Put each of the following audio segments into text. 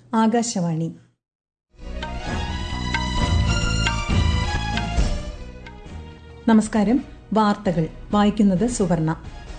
ആകാശവാണി നമസ്കാരം വാർത്തകൾ വായിക്കുന്നത് സുവർണ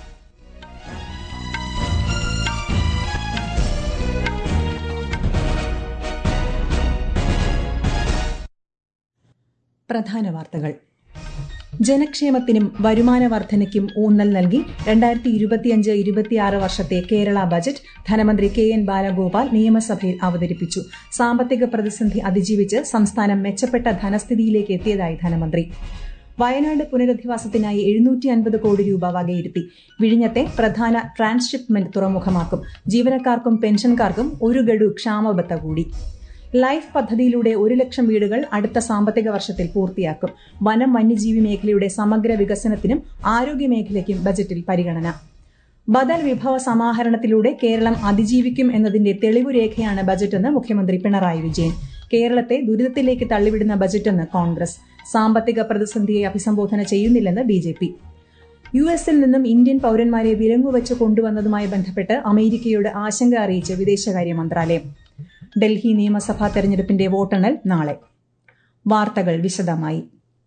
പ്രധാന വാർത്തകൾ ജനക്ഷേമത്തിനും വരുമാന വർധനയ്ക്കും ഊന്നൽ നൽകി രണ്ടായിരത്തി ഇരുപത്തിയഞ്ച് ഇരുപത്തിയാറ് വർഷത്തെ കേരള ബജറ്റ് ധനമന്ത്രി കെ എൻ ബാലഗോപാൽ നിയമസഭയിൽ അവതരിപ്പിച്ചു സാമ്പത്തിക പ്രതിസന്ധി അതിജീവിച്ച് സംസ്ഥാനം മെച്ചപ്പെട്ട ധനസ്ഥിതിയിലേക്ക് എത്തിയതായി ധനമന്ത്രി വയനാട് പുനരധിവാസത്തിനായി എഴുന്നൂറ്റി അൻപത് കോടി രൂപ വകയിരുത്തി വിഴിഞ്ഞത്തെ പ്രധാന ട്രാൻസ്ഷിപ്മെന്റ് തുറമുഖമാക്കും ജീവനക്കാർക്കും പെൻഷൻകാർക്കും ഒരു ഗഡു ക്ഷാമബത്ത കൂടി ലൈഫ് പദ്ധതിയിലൂടെ ഒരു ലക്ഷം വീടുകൾ അടുത്ത സാമ്പത്തിക വർഷത്തിൽ പൂർത്തിയാക്കും വനം വന്യജീവി മേഖലയുടെ സമഗ്ര വികസനത്തിനും ആരോഗ്യ മേഖലയ്ക്കും ബജറ്റിൽ പരിഗണന ബദൽ വിഭവ സമാഹരണത്തിലൂടെ കേരളം അതിജീവിക്കും എന്നതിന്റെ തെളിവുരേഖയാണ് ബജറ്റെന്ന് മുഖ്യമന്ത്രി പിണറായി വിജയൻ കേരളത്തെ ദുരിതത്തിലേക്ക് തള്ളിവിടുന്ന ബജറ്റെന്ന് കോൺഗ്രസ് സാമ്പത്തിക പ്രതിസന്ധിയെ അഭിസംബോധന ചെയ്യുന്നില്ലെന്ന് ബി ജെ പി യു എസിൽ നിന്നും ഇന്ത്യൻ പൌരന്മാരെ വിലങ്ങുവച്ച് കൊണ്ടുവന്നതുമായി ബന്ധപ്പെട്ട് അമേരിക്കയോട് ആശങ്ക അറിയിച്ച് വിദേശകാര്യ മന്ത്രാലയം ഡൽഹി നിയമസഭാ തെരഞ്ഞെടുപ്പിന്റെ വോട്ടെണ്ണൽ നാളെ വാർത്തകൾ വിശദമായി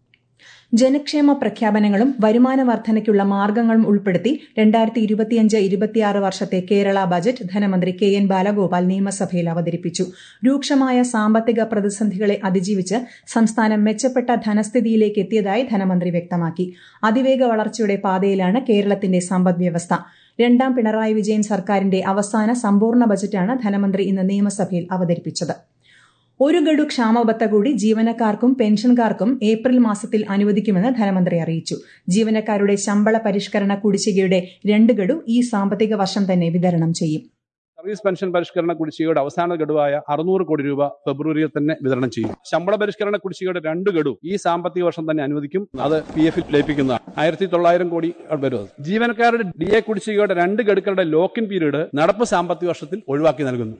ജനക്ഷേമ പ്രഖ്യാപനങ്ങളും വരുമാന വർധനയ്ക്കുള്ള മാർഗങ്ങളും ഉൾപ്പെടുത്തി രണ്ടായിരത്തി ഇരുപത്തിയഞ്ച് ഇരുപത്തിയാറ് വർഷത്തെ കേരള ബജറ്റ് ധനമന്ത്രി കെ എൻ ബാലഗോപാൽ നിയമസഭയിൽ അവതരിപ്പിച്ചു രൂക്ഷമായ സാമ്പത്തിക പ്രതിസന്ധികളെ അതിജീവിച്ച് സംസ്ഥാനം മെച്ചപ്പെട്ട ധനസ്ഥിതിയിലേക്ക് എത്തിയതായി ധനമന്ത്രി വ്യക്തമാക്കി അതിവേഗ വളർച്ചയുടെ പാതയിലാണ് കേരളത്തിന്റെ സമ്പദ്വ്യവസ്ഥ രണ്ടാം പിണറായി വിജയൻ സർക്കാരിന്റെ അവസാന സമ്പൂർണ്ണ ബജറ്റാണ് ധനമന്ത്രി ഇന്ന് നിയമസഭയിൽ അവതരിപ്പിച്ചത് ഒരു ഗഡു ക്ഷാമബത്ത കൂടി ജീവനക്കാർക്കും പെൻഷൻകാർക്കും ഏപ്രിൽ മാസത്തിൽ അനുവദിക്കുമെന്ന് ധനമന്ത്രി അറിയിച്ചു ജീവനക്കാരുടെ ശമ്പള പരിഷ്കരണ കുടിശ്ശികയുടെ രണ്ട് ഗഡു ഈ സാമ്പത്തിക വർഷം തന്നെ വിതരണം ചെയ്യും സർവീസ് പെൻഷൻ പരിഷ്കരണ കുടിശ്ശികയുടെ അവസാന ഗഡുവായ അറുന്നൂറ് കോടി രൂപ ഫെബ്രുവരിയിൽ തന്നെ വിതരണം ചെയ്യും ശമ്പള പരിഷ്കരണ കുടിശ്ശികയുടെ രണ്ട് ഗഡു ഈ സാമ്പത്തിക വർഷം തന്നെ അനുവദിക്കും അത് പി എഫിൽ ലയിപ്പിക്കുന്നതാണ് ആയിരത്തി തൊള്ളായിരം കോടി വരും ജീവനക്കാരുടെ ഡി എ കുടിശ്ശികയുടെ രണ്ട് ഗഡുക്കളുടെ ലോക്കിൻ പീരീഡ് നടപ്പ് സാമ്പത്തിക വർഷത്തിൽ ഒഴിവാക്കി നൽകുന്നു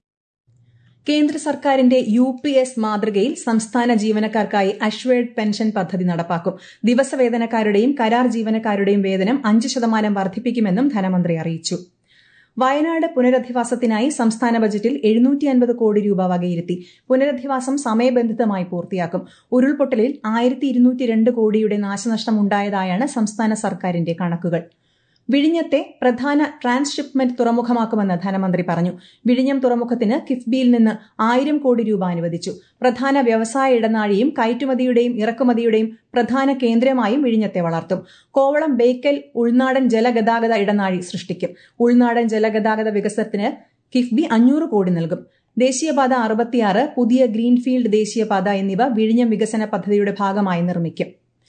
കേന്ദ്ര സർക്കാരിന്റെ യു പി എസ് മാതൃകയിൽ സംസ്ഥാന ജീവനക്കാർക്കായി അഷ്വേഡ് പെൻഷൻ പദ്ധതി നടപ്പാക്കും ദിവസവേതനക്കാരുടെയും കരാർ ജീവനക്കാരുടെയും വേതനം അഞ്ച് ശതമാനം വർദ്ധിപ്പിക്കുമെന്നും ധനമന്ത്രി അറിയിച്ചു വയനാട് പുനരധിവാസത്തിനായി സംസ്ഥാന ബജറ്റിൽ എഴുന്നൂറ്റി അൻപത് കോടി രൂപ വകയിരുത്തി പുനരധിവാസം സമയബന്ധിതമായി പൂർത്തിയാക്കും ഉരുൾപൊട്ടലിൽ ആയിരത്തി ഇരുന്നൂറ്റി രണ്ട് കോടിയുടെ നാശനഷ്ടം ഉണ്ടായതായാണ് സംസ്ഥാന സർക്കാരിന്റെ കണക്കുകൾ വിഴിഞ്ഞത്തെ പ്രധാന ട്രാൻസ്ഷിപ്മെന്റ് തുറമുഖമാക്കുമെന്ന് ധനമന്ത്രി പറഞ്ഞു വിഴിഞ്ഞം തുറമുഖത്തിന് കിഫ്ബിയിൽ നിന്ന് ആയിരം കോടി രൂപ അനുവദിച്ചു പ്രധാന വ്യവസായ ഇടനാഴിയും കയറ്റുമതിയുടെയും ഇറക്കുമതിയുടെയും പ്രധാന കേന്ദ്രമായും വിഴിഞ്ഞത്തെ വളർത്തും കോവളം ബേക്കൽ ഉൾനാടൻ ജലഗതാഗത ഇടനാഴി സൃഷ്ടിക്കും ഉൾനാടൻ ജലഗതാഗത വികസനത്തിന് കിഫ്ബി അഞ്ഞൂറ് കോടി നൽകും ദേശീയപാത അറുപത്തിയാറ് പുതിയ ഗ്രീൻഫീൽഡ് ദേശീയപാത എന്നിവ വിഴിഞ്ഞം വികസന പദ്ധതിയുടെ ഭാഗമായി നിർമ്മിക്കും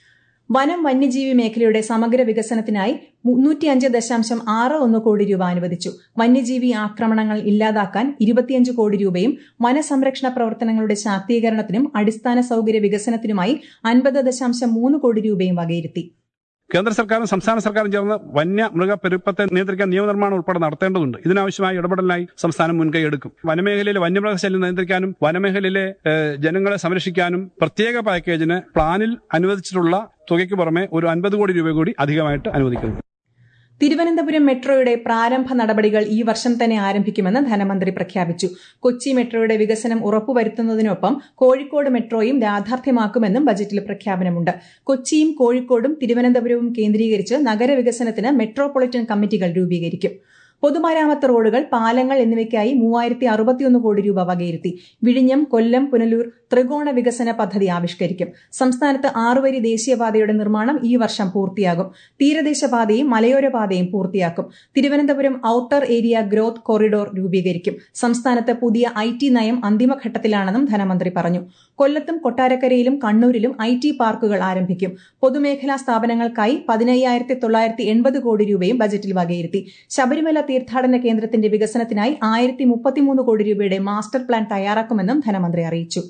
വനം വന്യജീവി മേഖലയുടെ സമഗ്ര വികസനത്തിനായി മുന്നൂറ്റിയഞ്ച് ദശാംശം ആറ് ഒന്ന് കോടി രൂപ അനുവദിച്ചു വന്യജീവി ആക്രമണങ്ങൾ ഇല്ലാതാക്കാൻ ഇരുപത്തിയഞ്ച് കോടി രൂപയും വനസംരക്ഷണ പ്രവർത്തനങ്ങളുടെ ശാക്തീകരണത്തിനും അടിസ്ഥാന സൌകര്യ വികസനത്തിനുമായി അൻപത് ദശാംശം മൂന്ന് കോടി രൂപയും വകയിരുത്തി കേന്ദ്ര സർക്കാരും സംസ്ഥാന സർക്കാരും ചേർന്ന് വന്യ മൃഗപ്പെരുപ്പത്തെ നിയന്ത്രിക്കാൻ നിയമനിർമ്മാണം ഉൾപ്പെടെ നടത്തേണ്ടതുണ്ട് ഇതിനാവശ്യമായ ഇടപെടലിനായി സംസ്ഥാനം മുൻകൈ എടുക്കും വനമേഖലയിലെ വന്യമൃഗശല്യം നിയന്ത്രിക്കാനും വനമേഖലയിലെ ജനങ്ങളെ സംരക്ഷിക്കാനും പ്രത്യേക പാക്കേജിന് പ്ലാനിൽ അനുവദിച്ചിട്ടുള്ള തുകയ്ക്ക് പുറമെ ഒരു അൻപത് കോടി രൂപ കൂടി അധികമായിട്ട് അനുവദിക്കുന്നു തിരുവനന്തപുരം മെട്രോയുടെ പ്രാരംഭ നടപടികൾ ഈ വർഷം തന്നെ ആരംഭിക്കുമെന്ന് ധനമന്ത്രി പ്രഖ്യാപിച്ചു കൊച്ചി മെട്രോയുടെ വികസനം ഉറപ്പുവരുത്തുന്നതിനൊപ്പം കോഴിക്കോട് മെട്രോയും യാഥാർത്ഥ്യമാക്കുമെന്നും ബജറ്റിൽ പ്രഖ്യാപനമുണ്ട് കൊച്ചിയും കോഴിക്കോടും തിരുവനന്തപുരവും കേന്ദ്രീകരിച്ച് നഗരവികസനത്തിന് മെട്രോപൊളിറ്റൻ കമ്മിറ്റികൾ രൂപീകരിക്കും പൊതുമരാമത്ത് റോഡുകൾ പാലങ്ങൾ എന്നിവയ്ക്കായി മൂവായിരത്തി അറുപത്തിയൊന്ന് കോടി രൂപ വകയിരുത്തി വിഴിഞ്ഞം കൊല്ലം പുനലൂർ ത്രികോണ വികസന പദ്ധതി ആവിഷ്കരിക്കും സംസ്ഥാനത്ത് ആറുവരി ദേശീയപാതയുടെ നിർമ്മാണം ഈ വർഷം പൂർത്തിയാകും തീരദേശപാതയും മലയോര പാതയും പൂർത്തിയാക്കും Thiruvananthapuram outer area growth corridor രൂപീകരിക്കും സംസ്ഥാനത്ത് പുതിയ ഐ ടി നയം അന്തിമഘട്ടത്തിലാണെന്നും ധനമന്ത്രി പറഞ്ഞു കൊല്ലത്തും കൊട്ടാരക്കരയിലും കണ്ണൂരിലും ഐ ടി പാർക്കുകൾ ആരംഭിക്കും പൊതുമേഖലാ സ്ഥാപനങ്ങൾക്കായി പതിനയ്യായിരത്തി തൊള്ളായിരത്തി എൺപത് കോടി രൂപയും ബജറ്റിൽ വകയിരുത്തി ശബരിമല തീർത്ഥാടന കേന്ദ്രത്തിന്റെ വികസനത്തിനായി ആയിരത്തി മുപ്പത്തിമൂന്ന് കോടി രൂപയുടെ മാസ്റ്റർ പ്ലാൻ തയ്യാറാക്കുമെന്നും ധനമന്ത്രി അറിയിച്ചു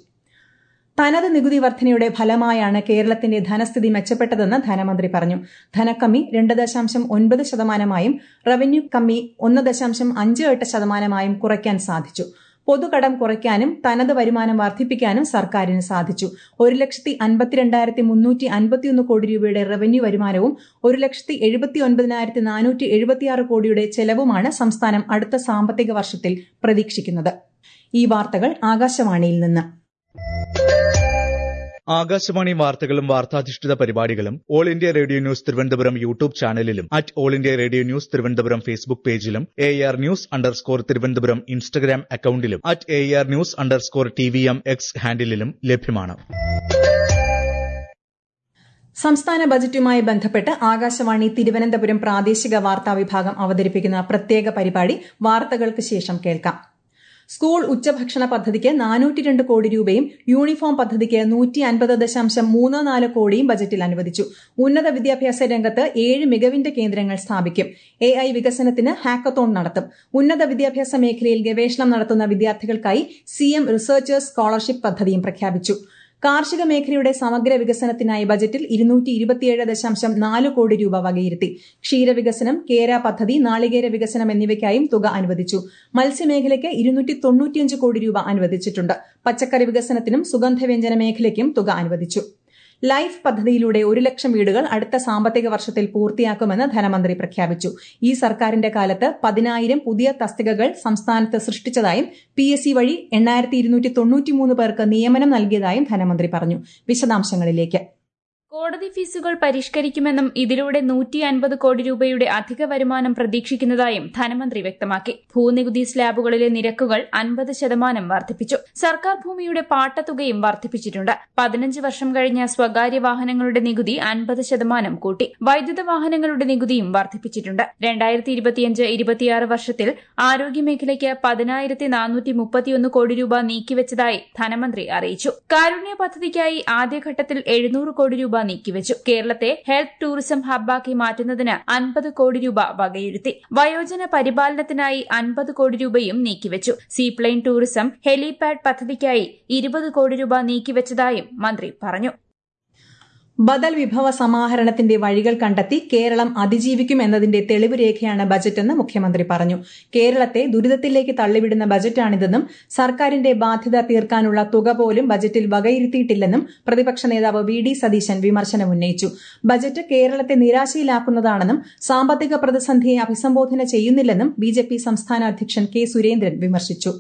തനത് നികുതി വർധനയുടെ ഫലമായാണ് കേരളത്തിന്റെ ധനസ്ഥിതി മെച്ചപ്പെട്ടതെന്ന് ധനമന്ത്രി പറഞ്ഞു ധനക്കമ്മി രണ്ട് ദശാംശം ഒൻപത് ശതമാനമായും റവന്യൂ കമ്മി ഒന്ന് ദശാംശം അഞ്ച് എട്ട് ശതമാനമായും കുറയ്ക്കാൻ സാധിച്ചു പൊതുകടം കുറയ്ക്കാനും തനത് വരുമാനം വർദ്ധിപ്പിക്കാനും സർക്കാരിന് സാധിച്ചു ഒരു ലക്ഷത്തി അൻപത്തിരണ്ടായിരത്തി മുന്നൂറ്റി അൻപത്തിയൊന്ന് കോടി രൂപയുടെ റവന്യൂ വരുമാനവും ഒരു ലക്ഷത്തി എഴുപത്തി ഒൻപതിനായിരത്തി നാനൂറ്റി എഴുപത്തിയാറ് കോടിയുടെ ചെലവുമാണ് സംസ്ഥാനം അടുത്ത സാമ്പത്തിക വർഷത്തിൽ പ്രതീക്ഷിക്കുന്നത് ഈ വാർത്തകൾ ആകാശവാണിയിൽ നിന്ന് ആകാശവാണി വാർത്തകളും വാർത്താധിഷ്ഠിത പരിപാടികളും all India radio news Thiruvananthapuram YouTube ചാനലിലും at all India radio news Thiruvananthapuram Facebook പേജിലും A R news underscore Thiruvananthapuram Instagram അക്കൌണ്ടിലും at A R news underscore T V M X ഹാൻഡിലും ലഭ്യമാണ് സംസ്ഥാന ബജറ്റുമായി ബന്ധപ്പെട്ട് ആകാശവാണി തിരുവനന്തപുരം പ്രാദേശിക വാർത്താ വിഭാഗം അവതരിപ്പിക്കുന്ന പ്രത്യേക പരിപാടി വാർത്തകൾക്ക് ശേഷം കേൾക്കാം സ്കൂൾ ഉച്ചഭക്ഷണ പദ്ധതിക്ക് നാനൂറ്റി രണ്ട് കോടി രൂപയും യൂണിഫോം പദ്ധതിക്ക് നൂറ്റി അൻപത് ദശാംശം മൂന്ന് നാല് കോടിയും ബജറ്റിൽ അനുവദിച്ചു ഉന്നത വിദ്യാഭ്യാസ രംഗത്ത് ഏഴ് മികവിന്റെ കേന്ദ്രങ്ങൾ സ്ഥാപിക്കും എ ഐ വികസനത്തിന് ഹാക്കത്തോൺ നടത്തും ഉന്നത വിദ്യാഭ്യാസ മേഖലയിൽ ഗവേഷണം നടത്തുന്ന വിദ്യാർത്ഥികൾക്കായി സി എം റിസർച്ചേഴ്സ് സ്കോളർഷിപ്പ് പദ്ധതിയും പ്രഖ്യാപിച്ചു കാർഷിക മേഖലയുടെ സമഗ്ര വികസനത്തിനായി ബജറ്റിൽ ഇരുന്നൂറ്റി ഇരുപത്തിയേഴ് ദശാംശം നാല് കോടി രൂപ വകയിരുത്തി ക്ഷീരവികസനം കേര പദ്ധതി നാളികേര വികസനം എന്നിവയ്ക്കായും തുക അനുവദിച്ചു മത്സ്യമേഖലയ്ക്ക് ഇരുന്നൂറ്റി തൊണ്ണൂറ്റിയഞ്ച് കോടി രൂപ അനുവദിച്ചിട്ടുണ്ട് പച്ചക്കറി വികസനത്തിനും സുഗന്ധവ്യഞ്ജന മേഖലയ്ക്കും തുക അനുവദിച്ചു ലൈഫ് പദ്ധതിയിലൂടെ ഒരു ലക്ഷം വീടുകൾ അടുത്ത സാമ്പത്തിക വർഷത്തിൽ പൂർത്തിയാക്കുമെന്ന് ധനമന്ത്രി പ്രഖ്യാപിച്ചു ഈ സർക്കാരിന്റെ കാലത്ത് പതിനായിരം പുതിയ തസ്തികകൾ സംസ്ഥാനത്ത് സൃഷ്ടിച്ചതായും പി എസ് സി വഴി എണ്ണായിരത്തി ഇരുന്നൂറ്റി തൊണ്ണൂറ്റിമൂന്ന് പേർക്ക് നിയമനം നൽകിയതായും ധനമന്ത്രി പറഞ്ഞു വിശദാംശങ്ങളിലേക്ക് കോടതി ഫീസുകൾ പരിഷ്കരിക്കുമെന്നും ഇതിലൂടെ നൂറ്റി അൻപത് കോടി രൂപയുടെ അധിക വരുമാനം പ്രതീക്ഷിക്കുന്നതായും ധനമന്ത്രി വ്യക്തമാക്കി ഭൂനികുതി സ്ലാബുകളിലെ നിരക്കുകൾ അൻപത് ശതമാനം വർദ്ധിപ്പിച്ചു സർക്കാർ ഭൂമിയുടെ പാട്ടത്തുകയും വർദ്ധിപ്പിച്ചിട്ടുണ്ട് പതിനഞ്ച് വർഷം കഴിഞ്ഞ സ്വകാര്യ വാഹനങ്ങളുടെ നികുതി അൻപത് ശതമാനം കൂട്ടി വൈദ്യുത വാഹനങ്ങളുടെ നികുതിയും വർദ്ധിപ്പിച്ചിട്ടുണ്ട് രണ്ടായിരത്തി ഇരുപത്തിയഞ്ച് ഇരുപത്തിയാറ് വർഷത്തിൽ ആരോഗ്യമേഖലയ്ക്ക് പതിനായിരത്തി നാനൂറ്റി മുപ്പത്തിയൊന്ന് കോടി രൂപ നീക്കിവച്ചതായി ധനമന്ത്രി അറിയിച്ചു കാരുണ്യ പദ്ധതിക്കായി ആദ്യഘട്ടത്തിൽ എഴുന്നൂറ് കോടി രൂപ നീക്കിവച്ചു കേരളത്തെ ഹെൽത്ത് ടൂറിസം ഹബ്ബാക്കി മാറ്റുന്നതിന് അൻപത് കോടി രൂപ വകയിരുത്തി വയോജന പരിപാലനത്തിനായി അൻപത് കോടി രൂപയും നീക്കിവച്ചു സീപ്ലെയിൻ ടൂറിസം ഹെലിപാഡ് പദ്ധതിക്കായി ഇരുപത് കോടി രൂപ നീക്കിവച്ചതായും മന്ത്രി പറഞ്ഞു ബദൽ വിഭവ സമാഹരണത്തിന്റെ വഴികൾ കണ്ടെത്തി കേരളം അതിജീവിക്കും എന്നതിന്റെ തെളിവ് രേഖയാണ് ബജറ്റെന്ന് മുഖ്യമന്ത്രി പറഞ്ഞു കേരളത്തെ ദുരിതത്തിലേക്ക് തള്ളിവിടുന്ന ബജറ്റാണിതെന്നും സർക്കാരിന്റെ ബാധ്യത തീർക്കാനുള്ള തുക പോലും ബജറ്റിൽ വകയിരുത്തിയിട്ടില്ലെന്നും പ്രതിപക്ഷ നേതാവ് വി ഡി സതീശൻ വിമർശനമുന്നയിച്ചു ബജറ്റ് കേരളത്തെ നിരാശയിലാക്കുന്നതാണെന്നും സാമ്പത്തിക പ്രതിസന്ധിയെ അഭിസംബോധന ചെയ്യുന്നില്ലെന്നും ബിജെപി സംസ്ഥാന അധ്യക്ഷൻ കെ സുരേന്ദ്രൻ വിമർശിച്ചു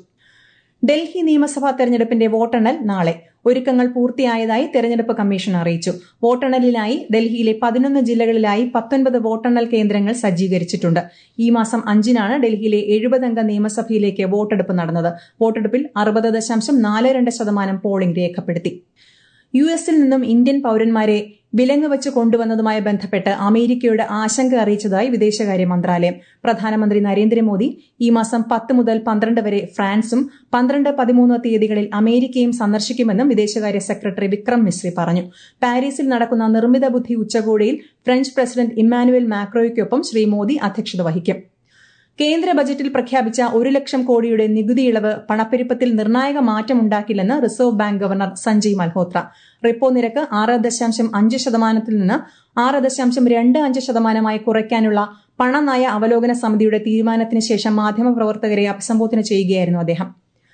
ഡൽഹി നിയമസഭാ തെരഞ്ഞെടുപ്പിന്റെ വോട്ടെണ്ണൽ നാളെ ഒരുക്കങ്ങൾ പൂർത്തിയായതായി തെരഞ്ഞെടുപ്പ് കമ്മീഷൻ അറിയിച്ചു വോട്ടെണ്ണലിനായി ഡൽഹിയിലെ പതിനൊന്ന് ജില്ലകളിലായി പത്തൊൻപത് വോട്ടെണ്ണൽ കേന്ദ്രങ്ങൾ സജ്ജീകരിച്ചിട്ടുണ്ട് ഈ മാസം അഞ്ചിനാണ് ഡൽഹിയിലെ എഴുപതംഗ നിയമസഭയിലേക്ക് വോട്ടെടുപ്പ് നടന്നത് വോട്ടെടുപ്പിൽ അറുപത് ദശാംശം നാല് രണ്ട് ശതമാനം പോളിംഗ് രേഖപ്പെടുത്തി യു എസിൽ നിന്നും ഇന്ത്യൻ പൌരന്മാരെ വിലങ്ങ് വെച്ച് കൊണ്ടുവന്നതുമായി ബന്ധപ്പെട്ട് അമേരിക്കയുടെ ആശങ്ക അറിയിച്ചതായി വിദേശകാര്യ മന്ത്രാലയം പ്രധാനമന്ത്രി നരേന്ദ്രമോദി ഈ മാസം പത്ത് മുതൽ പന്ത്രണ്ട് വരെ ഫ്രാൻസും പന്ത്രണ്ട് പതിമൂന്ന് തീയതികളിൽ അമേരിക്കയും സന്ദർശിക്കുമെന്നും വിദേശകാര്യ സെക്രട്ടറി വിക്രം മിശ്രി പറഞ്ഞു പാരീസിൽ നടക്കുന്ന നിർമ്മിത ബുദ്ധി ഉച്ചകോടിയിൽ ഫ്രഞ്ച് പ്രസിഡന്റ് ഇമ്മാനുവൽ മാക്രോയ്ക്കൊപ്പം ശ്രീ മോദി അധ്യക്ഷത വഹിക്കും കേന്ദ്ര ബജറ്റിൽ പ്രഖ്യാപിച്ച ഒരു ലക്ഷം കോടിയുടെ നികുതി ഇളവ് പണപ്പെരുപ്പത്തിൽ നിർണായക മാറ്റമുണ്ടാക്കില്ലെന്ന് reserve bank governor Sanjay Malhotra repo നിരക്ക് ആറ് ദശാംശം അഞ്ച് ശതമാനത്തിൽ നിന്ന് ആറ് ദശാംശം രണ്ട് അഞ്ച് ശതമാനമായി കുറയ്ക്കാനുള്ള പണനയ അവലോകന സമിതിയുടെ തീരുമാനത്തിന് ശേഷം മാധ്യമപ്രവർത്തകരെ അഭിസംബോധന ചെയ്യുകയായിരുന്നു അദ്ദേഹം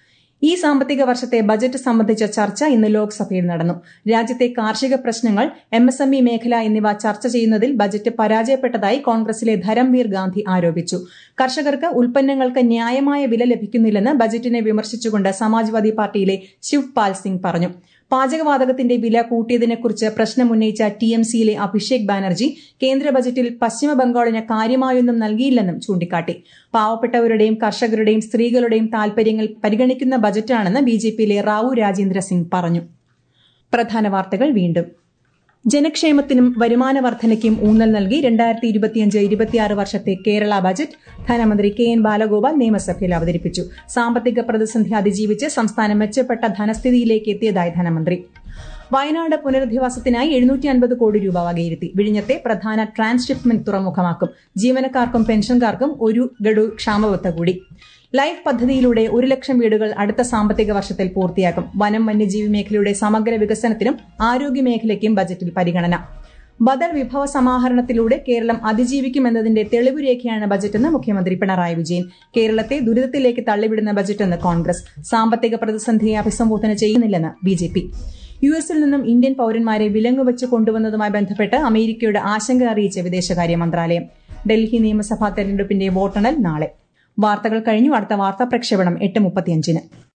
ഈ സാമ്പത്തിക വർഷത്തെ ബജറ്റ് സംബന്ധിച്ച ചർച്ച ഇന്ന് ലോക്സഭയിൽ നടന്നു രാജ്യത്തെ കാർഷിക പ്രശ്നങ്ങൾ എം എസ് എം ഇ മേഖല എന്നിവ ചർച്ച ചെയ്യുന്നതിൽ ബജറ്റ് പരാജയപ്പെട്ടതായി കോൺഗ്രസിലെ ധരംവീർ ഗാന്ധി ആരോപിച്ചു കർഷകർക്ക് ഉൽപ്പന്നങ്ങൾക്ക് ന്യായമായ വില ലഭിക്കുന്നില്ലെന്ന് ബജറ്റിനെ വിമർശിച്ചുകൊണ്ട് സമാജ്വാദി പാർട്ടിയിലെ ശിവ്പാൽ സിംഗ് പറഞ്ഞു പാചകവാതകത്തിന്റെ വില കൂട്ടിയതിനെക്കുറിച്ച് പ്രശ്നമുന്നയിച്ച ടി എം സിയിലെ അഭിഷേക് ബാനർജി കേന്ദ്ര ബജറ്റിൽ പശ്ചിമ ബംഗാളിന് കാര്യമായൊന്നും നൽകിയില്ലെന്നും ചൂണ്ടിക്കാട്ടി പാവപ്പെട്ടവരുടെയും കർഷകരുടെയും സ്ത്രീകളുടെയും താൽപര്യങ്ങൾ പരിഗണിക്കുന്ന ബജറ്റാണെന്ന് ബിജെപിയിലെ റാവു രാജേന്ദ്ര സിംഗ് പറഞ്ഞു പ്രധാന വാർത്തകൾ വീണ്ടും ജനക്ഷേമത്തിനും വരുമാന വർധനയ്ക്കും ഊന്നൽ നൽകി രണ്ടായിരത്തി ഇരുപത്തിയഞ്ച് ഇരുപത്തിയാറ് വർഷത്തെ കേരള ബജറ്റ് ധനമന്ത്രി കെ എൻ ബാലഗോപാൽ നിയമസഭയിൽ അവതരിപ്പിച്ചു സാമ്പത്തിക പ്രതിസന്ധി അതിജീവിച്ച് സംസ്ഥാനം മെച്ചപ്പെട്ട ധനസ്ഥിതിയിലേക്ക് എത്തിയതായി ധനമന്ത്രി വയനാട് പുനരധിവാസത്തിനായി എഴുന്നൂറ്റി അൻപത് കോടി രൂപ വകയിരുത്തി വിഴിഞ്ഞത്തെ പ്രധാന ട്രാൻസ്ഷിപ്മെന്റ് തുറമുഖമാക്കും ജീവനക്കാർക്കും പെൻഷൻകാർക്കും ഒരു ഗഡു ക്ഷാമബത്ത കൂടി ലൈഫ് പദ്ധതിയിലൂടെ ഒരു ലക്ഷം വീടുകൾ അടുത്ത സാമ്പത്തിക വർഷത്തിൽ പൂർത്തിയാക്കും വനം വന്യജീവി മേഖലയുടെ സമഗ്ര വികസനത്തിനും ആരോഗ്യ മേഖലയ്ക്കും ബജറ്റിൽ പരിഗണന ബദൽ വിഭവ സമാഹരണത്തിലൂടെ കേരളം അതിജീവിക്കുമെന്നതിന്റെ തെളിവുരേഖയാണ് ബജറ്റെന്ന് മുഖ്യമന്ത്രി പിണറായി വിജയൻ കേരളത്തെ ദുരിതത്തിലേക്ക് തള്ളിവിടുന്ന ബജറ്റെന്ന് കോൺഗ്രസ് സാമ്പത്തിക പ്രതിസന്ധിയെ അഭിസംബോധന ചെയ്യുന്നില്ലെന്ന് ബി ജെ പി യു എസിൽ നിന്നും ഇന്ത്യൻ പൌരന്മാരെ വിലങ്ങുവെച്ച് കൊണ്ടുവന്നതുമായി ബന്ധപ്പെട്ട് അമേരിക്കയുടെ ആശങ്ക അറിയിച്ച വിദേശകാര്യ മന്ത്രാലയം ഡൽഹി നിയമസഭാ തെരഞ്ഞെടുപ്പിന്റെ വോട്ടെണ്ണൽ നാളെ വാർത്തകൾ കഴിഞ്ഞു അടുത്ത വാർത്താ പ്രക്ഷേപണം എട്ട് മുപ്പത്തിയഞ്ചിന്